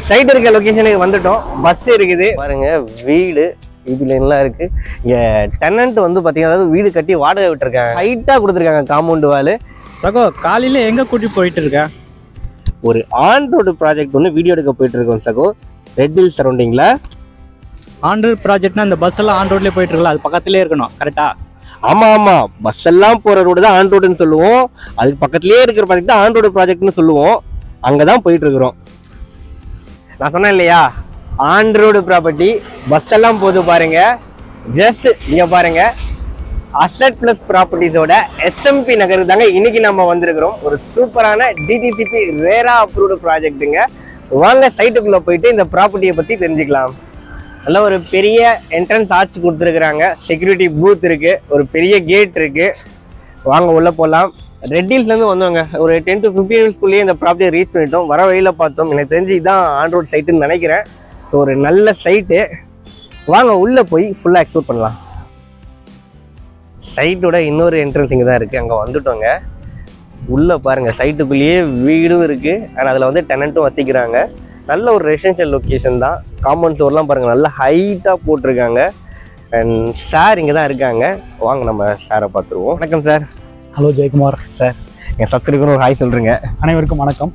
side இருக்க லொகேஷனுக்கு வந்துட்டோம் bus இருக்குது பாருங்க வீடு இதுலாம் இருக்கு இங்க டெனன்ட் வந்து பாத்தீங்கன்னா அதாவது வீடு கட்டி வாடகை விட்டுருக்காங்க ஹைட்டா கொடுத்துருக்காங்க காம்பவுண்ட் வால் சகோ காலையில எங்க கூட்டி போயிட்டு இருக்க ஒரு ஆன் ரோடு ப்ராஜெக்ட் ஒன்று வீடியோ எடுக்க போயிட்டு இருக்கோம் சகோ ரெட் ஹில் சரௌண்டிங்ல ஆன் ரோட் ப்ராஜெக்ட்னா இந்த பஸ் எல்லாம் ஆன் ரோட்லயே போயிட்டு இருக்கல அது பக்கத்துலயே இருக்கணும் கரெக்டா ஆமா ஆமா பஸ் எல்லாம் போற ரோடு தான் ஆன் ரோடுன்னு சொல்லுவோம் அதுக்கு பக்கத்துலயே இருக்கிற ப்ராஜெக்ட் தான் ஆன் ரோடு ப்ராஜெக்ட்னு சொல்லுவோம் அங்கதான் போயிட்டு இருக்கிறோம் நான் சொன்னேன் இல்லையா ஆன் ரோடு ப்ராப்பர்ட்டி பஸ் எல்லாம் போது பாருங்க ஜஸ்ட் இங்க பாருங்க அசட் பிளஸ் ப்ராப்பர்ட்டிஸோட எஸ்எம்பி நகருக்கு தாங்க இன்னைக்கு நம்ம வந்திருக்கிறோம் ஒரு சூப்பரான டிடிசிபி ரேரா அப்ரூவ்டு ப்ராஜெக்ட்டுங்க வாங்க சைட்டுக்குள்ள போயிட்டு இந்த ப்ராப்பர்ட்டியை பத்தி தெரிஞ்சுக்கலாம் நல்ல ஒரு பெரிய என்ட்ரன்ஸ் ஆர்ச் கொடுத்துருக்குறாங்க செக்யூரிட்டி பூத் இருக்கு ஒரு பெரிய கேட் இருக்கு வாங்க உள்ள போகலாம் ரெட் ஹில்ஸ்லேருந்து வந்தவங்க ஒரு டென் டு ஃபிஃப்டீன் மினிட்ஸ்க்குள்ளேயே இந்த ப்ராப்பர்ட்டியை ரீச் பண்ணிட்டோம் வர வழியில் பார்த்தோம் எனக்கு தெரிஞ்சு இதான் ஆன் ரோட் சைட்டுன்னு நினைக்கிறேன் ஸோ ஒரு நல்ல சைட்டு வாங்க உள்ளே போய் ஃபுல்லாக எக்ஸ்ப்ளோர் பண்ணலாம் சைட்டோட இன்னொரு என்ட்ரன்ஸ் இங்கே தான் இருக்குது அங்கே வந்துட்டோங்க உள்ளே பாருங்கள் சைட்டுக்குள்ளேயே வீடும் இருக்குது அண்ட் அதில் வந்து டெனண்ட்டும் வசிக்கிறாங்க நல்ல ஒரு ரெசிடென்ஷியல் லொக்கேஷன் தான் காம்பவுண்ட் ஸ்டோர்லாம் பாருங்கள் நல்லா ஹைட்டாக போட்டிருக்காங்க அண்ட் சார் இங்கே தான் இருக்காங்க வாங்க நம்ம சாரை பார்த்துருவோம் வணக்கம் சார் ஹலோ ஜெயக்குமார் என் சப்ஸ்கிரைபர் ஒரு ஹாய் சொல்கிறேங்க அனைவருக்கும் வணக்கம்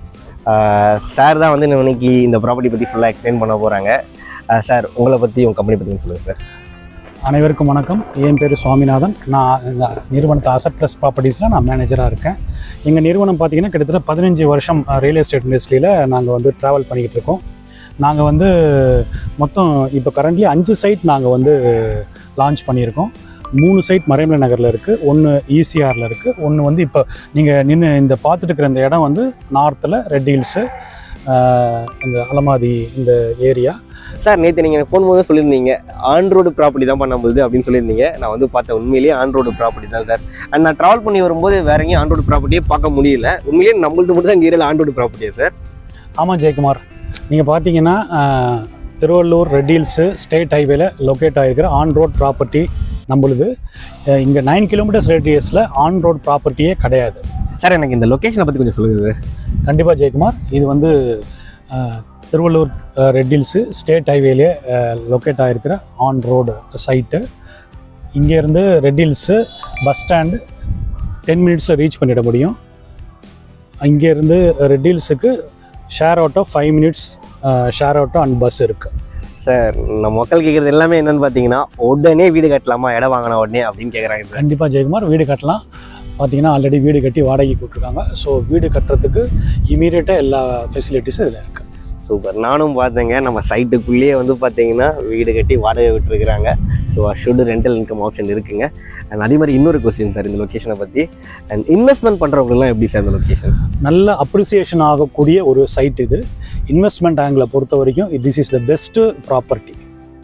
சார் தான் வந்து இன்னைக்கு இந்த ப்ராப்பர்ட்டி பற்றி ஃபுல்லாக எக்ஸ்பிளைன் பண்ண போகிறாங்க சார் உங்களை பற்றி உங்கள் கம்பெனி பற்றி சொல்லுங்கள் சார் அனைவருக்கும் வணக்கம் என் பேர் சுவாமிநாதன் நான் இந்த நிறுவனத்தை அசட் ப்ளஸ் ப்ராப்பர்ட்டிஸில் நான் மேனேஜராக இருக்கேன் எங்கள் நிறுவனம் பார்த்தீங்கன்னா கிட்டத்தட்ட பதினஞ்சு வருஷம் ரியல் எஸ்டேட் இண்டஸ்ட்ரியில் நாங்கள் வந்து ட்ராவல் பண்ணிக்கிட்டு இருக்கோம் நாங்கள் வந்து மொத்தம் இப்போ கரண்ட்லி அஞ்சு சைட் நாங்கள் வந்து லான்ச் பண்ணியிருக்கோம் மூணு சைட் மறைமலை நகரில் இருக்குது ஒன்று ஈசிஆரில் இருக்குது ஒன்று வந்து இப்போ நீங்கள் நின்று இந்த பார்த்துட்டு இருக்கிற இந்த இடம் வந்து நார்த்தில் ரெட் ஹில்ஸு இந்த அலமாதி இந்த ஏரியா சார் நேற்று நீங்கள் ஃபோன் போது சொல்லியிருந்தீங்க ஆன் ரோடு ப்ராப்பர்ட்டி தான் பண்ண போகுது அப்படின்னு சொல்லியிருந்தீங்க நான் வந்து பார்த்தேன் உண்மையிலேயே ஆன் ரோடு ப்ராப்பர்ட்டி தான் சார் அண்ட் நான் ட்ராவல் பண்ணி வரும்போது வேற எங்கேயும் ஆன் ரோடு ப்ராப்பர்ட்டியே பார்க்க முடியல உண்மையிலேயே நம்மளுக்கு மட்டும் தான் இந்த ஏரியாவில் ஆன் ரோடு ப்ராப்பர்ட்டியா சார் ஆமாம் ஜெயக்குமார் நீங்கள் பார்த்தீங்கன்னா ஆஹ், திருவள்ளூர் ரெட் ஹில்ஸு ஸ்டேட் ஹைவேல லொக்கேட் ஆகிருக்கிற ஆன் ரோட் ப்ராப்பர்ட்டி நம்மளுது இங்கே நைன் கிலோமீட்டர்ஸ் ரேடியஸில் ஆன் ரோட் ப்ராப்பர்ட்டியே கிடையாது சார் எனக்கு இந்த லொக்கேஷனை பற்றி கொஞ்சம் சொல்லுங்கள் சார் கண்டிப்பாக ஜெயக்குமார் இது வந்து ஆஹ், திருவள்ளூர் ரெட் ஹில்ஸு ஸ்டேட் ஹைவேலே லொக்கேட் ஆகிருக்கிற ஆன் ரோடு சைட்டு இங்கேருந்து red hills bus stand ten மினிட்ஸில் ரீச் பண்ணிட முடியும் இங்கேருந்து ரெட் ஹில்ஸுக்கு share auto five minutes share auto and bus இருக்குது சார் நம்ம மக்கள் கேட்குறது எல்லாமே என்னன்னு பார்த்தீங்கன்னா உடனே வீடு கட்டலாமா இடம் வாங்கின உடனே அப்படின்னு கேட்குறாங்க சார் கண்டிப்பாக ஜெயக்குமார் வீடு கட்டலாம் பார்த்தீங்கன்னா ஆல்ரெடி வீடு கட்டி வாடகை கொடுத்துருக்காங்க ஸோ வீடு கட்டுறதுக்கு இமீடியட்டாக எல்லா ஃபெசிலிட்டிஸும் இதில் இருக்குது சூப்பர் நானும் பார்த்தேங்க நம்ம சைட்டுக்குள்ளேயே வந்து பார்த்தீங்கன்னா வீடு கட்டி வாடகை விட்டுருக்குறாங்க so assured rental income option இருக்குங்க அண்ட் அதே மாதிரி இன்னொரு கொஸ்டின் சார் இந்த லொக்கேஷனை பற்றி அண்ட் இன்வெஸ்ட்மெண்ட் பண்ணுறவங்கலாம் எப்படி சார் இந்த லொக்கேஷன் நல்ல அப்ரிசியேஷன் ஆகக்கூடிய ஒரு சைட் இது இன்வெஸ்ட்மெண்ட் ஆங்கிளை பொறுத்த வரைக்கும் this is the best property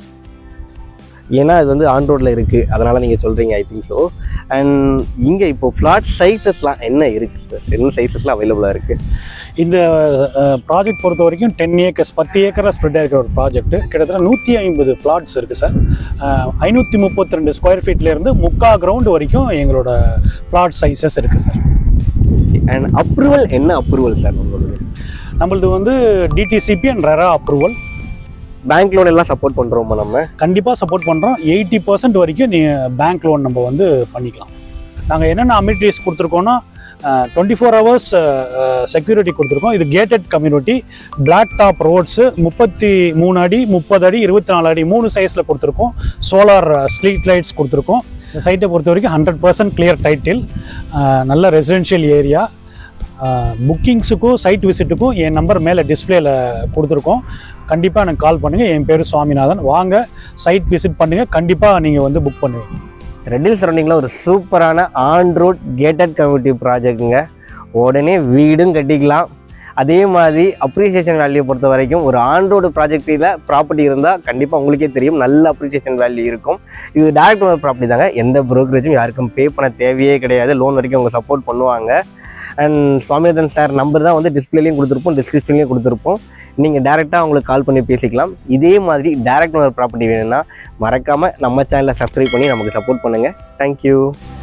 ஏன்னா இது வந்து ஆன் ரோட்டில் இருக்குது அதனால் நீங்கள் சொல்கிறீங்க ஐ திங்க் ஸோ அண்ட் இங்கே இப்போ ஃப்ளாட் சைஸஸ்லாம் என்ன இருக்குது சார் என்ன சைஸஸ்லாம் அவைலபிளாக இருக்குது இந்த ப்ராஜெக்ட் பொறுத்த வரைக்கும் டென் ஏக்கர்ஸ் பத்து ஏக்கராக ஸ்ப்ரெட் இருக்கிற ஒரு ப்ராஜெக்ட் கிட்டத்தட்ட நூற்றி ஐம்பது பிளாட்ஸ் இருக்குது சார் ஐநூற்றி முப்பத்தி ரெண்டு ஸ்கொயர் ஃபீட்லேருந்து முக்கா கிரவுண்ட் வரைக்கும் எங்களோட பிளாட் சைஸஸ் இருக்குது சார் அண்ட் அப்ரூவல் என்ன அப்ரூவல் சார் உங்களுக்கு நம்மளது வந்து DTCP and RERA approval bank loan எல்லாம் சப்போர்ட் பண்ணுறோமா நம்ம கண்டிப்பாக சப்போர்ட் பண்ணுறோம் எயிட்டி பர்சன்ட் வரைக்கும் நீங்கள் பேங்க் லோன் நம்ம வந்து பண்ணிக்கலாம் நாங்கள் என்னென்ன அமினிட்டிஸ் கொடுத்துருக்கோன்னா டுவெண்ட்டி ஃபோர் ஹவர்ஸ் செக்யூரிட்டி கொடுத்துருக்கோம் இது gated community black top roads முப்பத்தி மூணு அடி முப்பது அடி இருபத்தி நாலு அடி மூணு சைஸில் கொடுத்துருக்கோம் சோலார் ஸ்ட்ரீட் லைட்ஸ் கொடுத்துருக்கோம் இந்த சைட்டை பொறுத்த வரைக்கும் ஹண்ட்ரட் பர்சன்ட் கிளியர் டைட்டில் நல்ல ரெசிடென்ஷியல் ஏரியா புக்கிங்ஸுக்கும் சைட் விசிட்டுக்கும் என் நம்பர் மேலே டிஸ்பிளேல கொடுத்துருக்கோம் கண்டிப்பாக எனக்கு கால் பண்ணுங்கள் என் பேர் சுவாமிநாதன் வாங்க சைட் விசிட் பண்ணுங்கள் கண்டிப்பாக நீங்கள் வந்து புக் பண்ணுவீங்க ரெட்டில் சரௌண்டிங்கில் ஒரு சூப்பரான ஆன் ரோட் கேட்டட் கம்யூனிட்டி ப்ராஜெக்ட்டுங்க உடனே வீடும் கட்டிக்கலாம் அதே மாதிரி அப்ரிசியேஷன் வேல்யூ பொறுத்த வரைக்கும் ஒரு ஆன் ரோடு ப்ராஜெக்டில் ப்ராப்பர்ட்டி இருந்தால் கண்டிப்பாக உங்களுக்கே தெரியும் நல்ல அப்ரிசியேஷன் வேல்யூ இருக்கும் இது டேரக்ட் ஓனர் ப்ராப்பர்ட்டி தாங்க எந்த ப்ரோக்கரேஜும் யாருக்கும் பே பண்ண தேவையே கிடையாது லோன் வரைக்கும் அவங்க சப்போர்ட் பண்ணுவாங்க அண்ட் சுவாமிநாதன் சார் நம்பர் தான் வந்து டிஸ்பிளேலையும் கொடுத்துருப்போம் டிஸ்கிரிப்ஷன்லையும் கொடுத்துருப்போம் நீங்கள் டேரெக்டாக அவங்களுக்கு கால் பண்ணி பேசிக்கலாம் இதே மாதிரி டேரக்ட் ஓனர் ப்ராப்பர்ட்டி வேணும்னா மறக்காமல் நம்ம சேனலை சப்ஸ்கிரைப் பண்ணி நமக்கு சப்போர்ட் பண்ணுங்கள் தேங்க்யூ